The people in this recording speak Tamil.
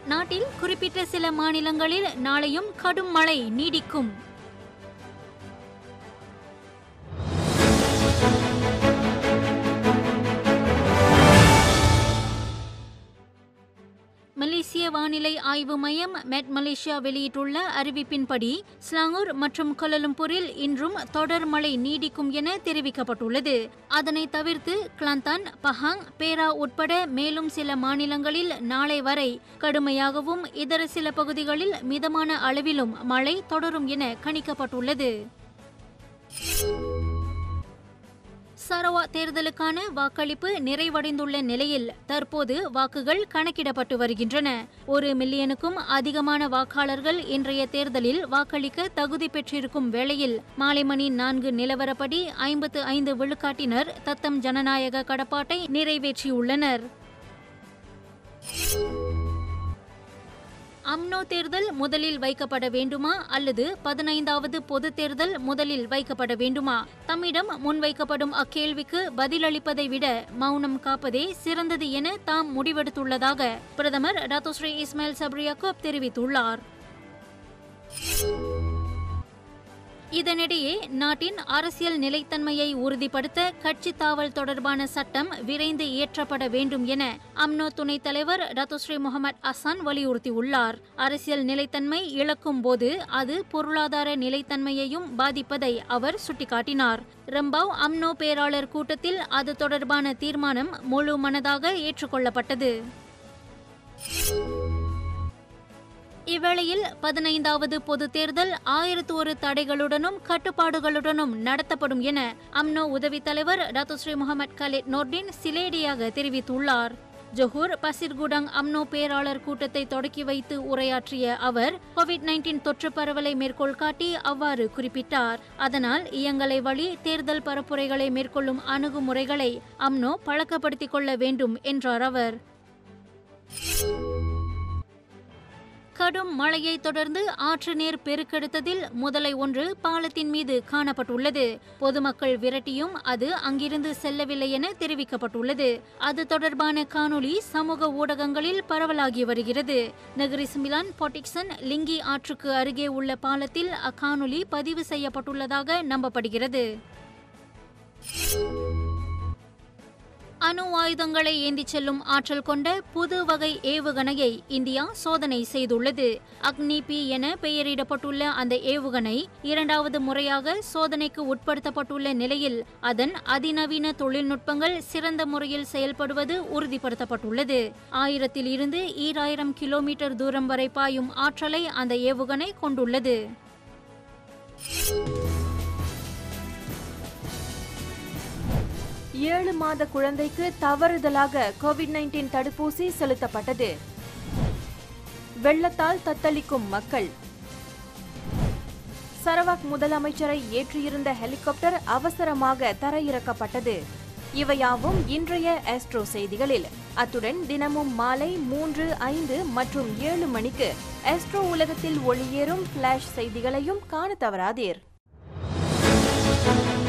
நாட்டில் குறிப்பிட்ட சில மாநிலங்களில் நாளையும் கடும் மழை நீடிக்கும் மலேசிய வானிலை ஆய்வு மையம் மெட் மலேசியா வெளியிட்டுள்ள அறிவிப்பின்படி ஸ்லாங்கூர் மற்றும் கொலலும்பூரில் இன்றும் தொடர் மழை நீடிக்கும் என தெரிவிக்கப்பட்டுள்ளது அதனை தவிர்த்து கிளாந்தான் பஹாங் பேரா உட்பட மேலும் சில மாநிலங்களில் நாளை வரை கடுமையாகவும் இதர சில பகுதிகளில் மிதமான அளவிலும் மழை தொடரும் என கணிக்கப்பட்டுள்ளது சரவா தேர்தலுக்கான வாக்களிப்பு நிறைவடைந்துள்ள நிலையில் தற்போது வாக்குகள் கணக்கிடப்பட்டு வருகின்றன ஒரு மில்லியனுக்கும் அதிகமான வாக்காளர்கள் இன்றைய தேர்தலில் வாக்களிக்க தகுதி பெற்றிருக்கும் வேளையில் மாலை மணி நான்கு நிலவரப்படி ஐம்பத்து ஐந்து விழுக்காட்டினர் தத்தம் ஜனநாயக கடப்பாட்டை நிறைவேற்றியுள்ளனர் அம்னோ தேர்தல் முதலில் வைக்கப்பட வேண்டுமா அல்லது பதினைந்தாவது பொது தேர்தல் முதலில் வைக்கப்பட வேண்டுமா தம்மிடம் முன்வைக்கப்படும் அக்கேள்விக்கு பதிலளிப்பதை விட மௌனம் காப்பதே சிறந்தது என தாம் முடிவெடுத்துள்ளதாக பிரதமர் டாத்தோஸ்ரீ இஸ்மாயில் சப்ரியாக்கோப் தெரிவித்துள்ளார் இதனிடையே நாட்டின் அரசியல் நிலைத்தன்மையை உறுதிப்படுத்த கட்சி தாவல் தொடர்பான சட்டம் விரைந்து இயற்றப்பட வேண்டும் என அம்னோ துணைத் தலைவர் டத்தோஸ்ரீ முகமது அசான் வலியுறுத்தியுள்ளார் அரசியல் நிலைத்தன்மை இழக்கும் போது அது பொருளாதார நிலைத்தன்மையையும் பாதிப்பதை அவர் சுட்டிக்காட்டினார் ரம்பாவ் அம்னோ பேராளர் கூட்டத்தில் அது தொடர்பான தீர்மானம் முழு மனதாக ஏற்றுக்கொள்ளப்பட்டது இவ்வேளையில் பதினைந்தாவது பொது தேர்தல் ஆயிரத்து ஒரு தடைகளுடனும் கட்டுப்பாடுகளுடனும் நடத்தப்படும் என அம்னோ உதவித் தலைவர் டாத்துஸ்ரீ முகமது கலீத் நோர்டின் சிலேடியாக தெரிவித்துள்ளார் ஜொஹூர் பசிர்குடங் அம்னோ பேராளர் கூட்டத்தை தொடக்கி வைத்து உரையாற்றிய அவர் கோவிட் நைன்டீன் தொற்று பரவலை மேற்கோள் காட்டி அவ்வாறு குறிப்பிட்டார் அதனால் இயங்கலை வழி தேர்தல் பரப்புரைகளை மேற்கொள்ளும் அணுகுமுறைகளை அம்னோ பழக்கப்படுத்திக் கொள்ள வேண்டும் என்றார் அவர் கடும் மழையை தொடர்ந்து ஆற்று நீர் பெருக்கெடுத்ததில் முதலை ஒன்று பாலத்தின் மீது காணப்பட்டுள்ளது பொதுமக்கள் விரட்டியும் அது அங்கிருந்து செல்லவில்லை என தெரிவிக்கப்பட்டுள்ளது அது தொடர்பான காணொளி சமூக ஊடகங்களில் பரவலாகி வருகிறது நகரி சிமிலான் பொட்டிக்சன் லிங்கி ஆற்றுக்கு அருகே உள்ள பாலத்தில் அக்காணொளி பதிவு செய்யப்பட்டுள்ளதாக நம்பப்படுகிறது அணு ஆயுதங்களை ஏந்திச் செல்லும் ஆற்றல் கொண்ட புது வகை ஏவுகணையை இந்தியா சோதனை செய்துள்ளது அக்னி பி என பெயரிடப்பட்டுள்ள அந்த ஏவுகணை இரண்டாவது முறையாக சோதனைக்கு உட்படுத்தப்பட்டுள்ள நிலையில் அதன் அதிநவீன தொழில்நுட்பங்கள் சிறந்த முறையில் செயல்படுவது உறுதிப்படுத்தப்பட்டுள்ளது ஆயிரத்தில் இருந்து ஈராயிரம் கிலோமீட்டர் தூரம் வரை பாயும் ஆற்றலை அந்த ஏவுகணை கொண்டுள்ளது ஏழு மாத குழந்தைக்கு தவறுதலாக கோவிட் நைன்டீன் தடுப்பூசி செலுத்தப்பட்டது வெள்ளத்தால் தத்தளிக்கும் மக்கள் சரவாக் முதலமைச்சரை ஏற்றியிருந்த ஹெலிகாப்டர் அவசரமாக தரையிறக்கப்பட்டது இவையாவும் இன்றைய ஆஸ்ட்ரோ செய்திகளில் அத்துடன் தினமும் மாலை மூன்று ஐந்து மற்றும் ஏழு மணிக்கு ஆஸ்ட்ரோ உலகத்தில் ஒளியேறும் ஃபிளாஷ் செய்திகளையும் காண தவறாதீர்